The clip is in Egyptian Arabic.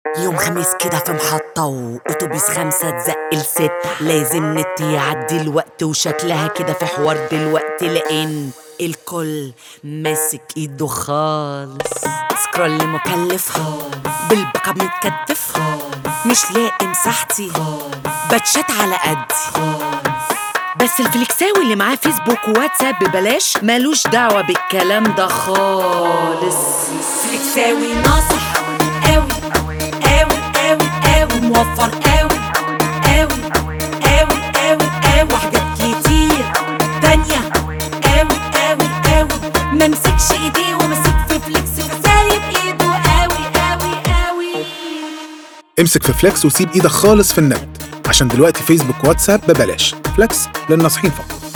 يوم خميس كده في محطة وأتوبيس خمسة تزق لستة لازم نت يعدي الوقت وشكلها كده في حوار دلوقتي لأن الكل ماسك ايده خالص سكرول مكلف بالبقى متكتف مش لاقي مساحتي بتشات على قدي بس الفليكساوي اللي معاه فيسبوك وواتساب ببلاش مالوش دعوة بالكلام ده خالص فليكساوي ناصح قوي قوي قوي قوي موفر قوي قوي قوي قوي قوي وحاجات كتير تانية قوي قوي قوي ممسكش ايديه ومسك في فليكس وسايب ايده قوي قوي قوي امسك في فليكس وسيب ايدك خالص في النت عشان دلوقتي فيسبوك واتساب ببلاش فليكس للناصحين فقط